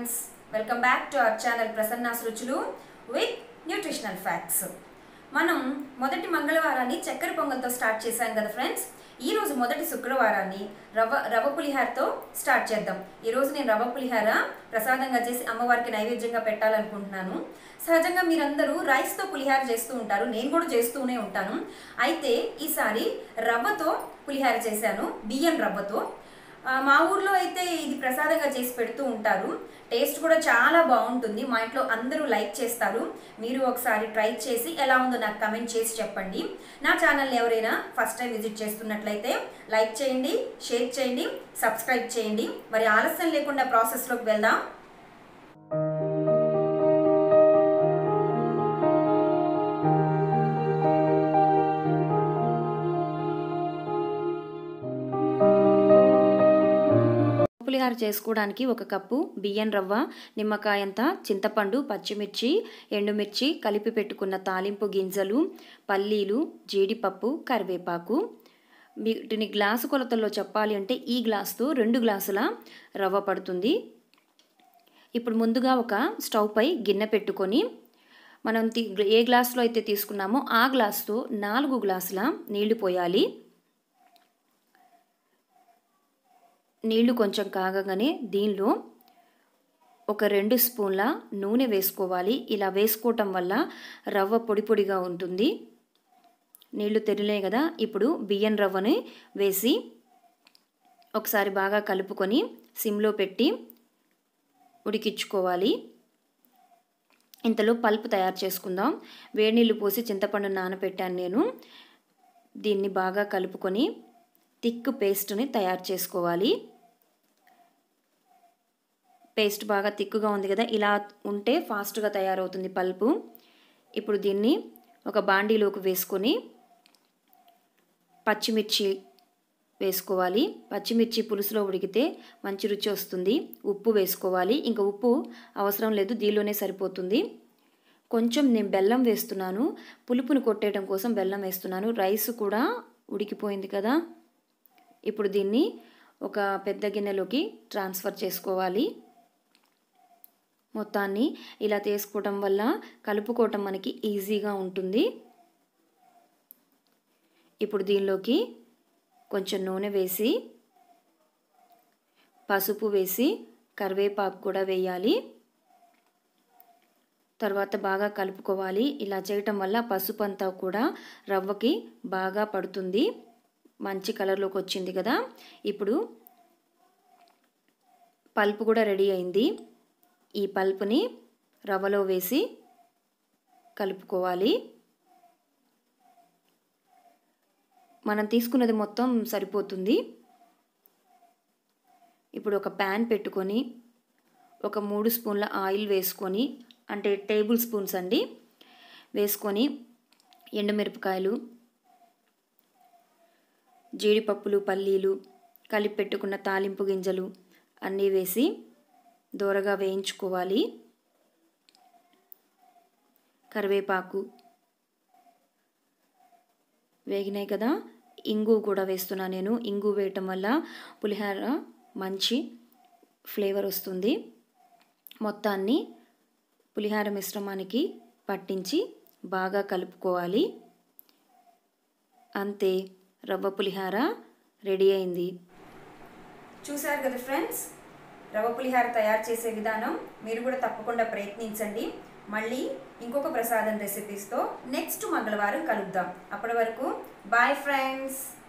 friends welcome back to our channel Prasanna's రుచులు with nutritional facts మనం మొదటి మంగళవారాన్ని చక్కెర పొంగల్తో స్టార్ట్ చేశాం కదా ఫ్రెండ్స్ ఈ రోజు మొదటి శుక్రవారాన్ని రవ్వ రవ్వ పులిహారతో స్టార్ట్ చేద్దాం ఈ రోజు నేను రవ్వ పులిహార ప్రసాదంగా చేసి అమ్మవారికి నైవేద్యంగా పెట్టాలనుకుంటున్నాను సహజంగా మీరందరూ రైస్తో పులిహార చేస్తూ ఉంటారు నేను కూడా చేస్తూనే ఉంటాను అయితే ఈసారి రవ్వతో పులిహార చేశాను బియ్యం రవ్వతో ఆ, మా ఊర్లో అయితే ఇది ప్రసాదంగా చేసి పెడుతూ ఉంటారు టేస్ట్ కూడా చాలా బాగుంటుంది మా ఇంట్లో అందరూ లైక్ చేస్తారు మీరు ఒకసారి ట్రై చేసి ఎలా ఉందో నాకు కమెంట్ చేసి చెప్పండి నా ఛానల్ని ఎవరైనా ఫస్ట్ టైం విజిట్ చేస్తున్నట్లయితే లైక్ చేయండి షేర్ చేయండి సబ్స్క్రైబ్ చేయండి మరి ఆలస్యం లేకుండా ప్రాసెస్లోకి వెళ్దాం పులిహార చేసుకోవడానికి ఒక కప్పు బియ్యం రవ్వ నిమ్మకాయంత చింతపండు పచ్చిమిర్చి ఎండుమిర్చి కలిపి పెట్టుకున్న తాలింపు గింజలు పల్లీలు జీడిపప్పు కరివేపాకు వీటిని గ్లాసు కొలతల్లో చెప్పాలి అంటే ఈ గ్లాసుతో రెండు గ్లాసుల రవ్వ పడుతుంది ఇప్పుడు ముందుగా ఒక స్టవ్ పై గిన్నె పెట్టుకొని మనం తీ ఏ గ్లాసులో అయితే తీసుకున్నామో ఆ గ్లాసుతో నాలుగు గ్లాసుల నీళ్లు పోయాలి నీళ్లు కొంచెం కాగగానే దీనిలో ఒక రెండు స్పూన్ల నూనె వేసుకోవాలి ఇలా వేసుకోవటం వల్ల రవ్వ పొడి పొడిగా ఉంటుంది నీళ్లు తెరిలే కదా ఇప్పుడు బియ్యం రవ్వని వేసి ఒకసారి బాగా కలుపుకొని సిమ్లో పెట్టి ఉడికించుకోవాలి ఇంతలో పల్పు తయారు చేసుకుందాం వేడి నీళ్ళు పోసి చింతపండు నానబెట్టాను నేను దీన్ని బాగా కలుపుకొని థిక్ పేస్ట్ని తయారు చేసుకోవాలి పేస్ట్ బాగా తిక్కుగా ఉంది కదా ఇలా ఉంటే ఫాస్ట్గా తయారవుతుంది పల్పు ఇప్పుడు దీన్ని ఒక బాండీలోకి వేసుకొని పచ్చిమిర్చి వేసుకోవాలి పచ్చిమిర్చి పులుసులో ఉడికితే మంచి రుచి వస్తుంది ఉప్పు వేసుకోవాలి ఇంకా ఉప్పు అవసరం లేదు దీనిలోనే సరిపోతుంది కొంచెం నేను బెల్లం వేస్తున్నాను పులుపుని కొట్టేయడం కోసం బెల్లం వేస్తున్నాను రైస్ కూడా ఉడికిపోయింది కదా ఇప్పుడు దీన్ని ఒక పెద్ద గిన్నెలోకి ట్రాన్స్ఫర్ చేసుకోవాలి మొత్తాన్ని ఇలా తీసుకోవటం వల్ల కలుపుకోవటం మనకి ఈజీగా ఉంటుంది ఇప్పుడు దీనిలోకి కొంచెం నూనె వేసి పసుపు వేసి కరివేపాకు కూడా వేయాలి తర్వాత బాగా కలుపుకోవాలి ఇలా చేయటం వల్ల పసుపు అంతా కూడా రవ్వకి బాగా పడుతుంది మంచి కలర్లోకి వచ్చింది కదా ఇప్పుడు పల్పు కూడా రెడీ అయింది ఈ పల్పుని రవ్వలో వేసి కలుపుకోవాలి మనం తీసుకున్నది మొత్తం సరిపోతుంది ఇప్పుడు ఒక ప్యాన్ పెట్టుకొని ఒక మూడు స్పూన్ల ఆయిల్ వేసుకొని అంటే టేబుల్ స్పూన్స్ అండి వేసుకొని ఎండుమిరపకాయలు జీడిపప్పులు పల్లీలు కలిపి పెట్టుకున్న తాలింపు గింజలు అన్నీ వేసి దూరగా వేయించుకోవాలి కరివేపాకు వేగినాయి కదా ఇంగు కూడా వేస్తున్నా నేను ఇంగు వేయటం వల్ల పులిహోర మంచి ఫ్లేవర్ వస్తుంది మొత్తాన్ని పులిహార మిశ్రమానికి పట్టించి బాగా కలుపుకోవాలి అంతే రవ్వ పులిహార రెడీ అయింది చూశారు కదా ఫ్రెండ్స్ రవ్వ పులిహార తయారు చేసే విధానం మీరు కూడా తప్పకుండా ప్రయత్నించండి మళ్ళీ ఇంకొక ప్రసాదం రెసిపీస్తో నెక్స్ట్ మంగళవారం కలుద్దాం అప్పటి వరకు బాయ్ ఫ్రెండ్స్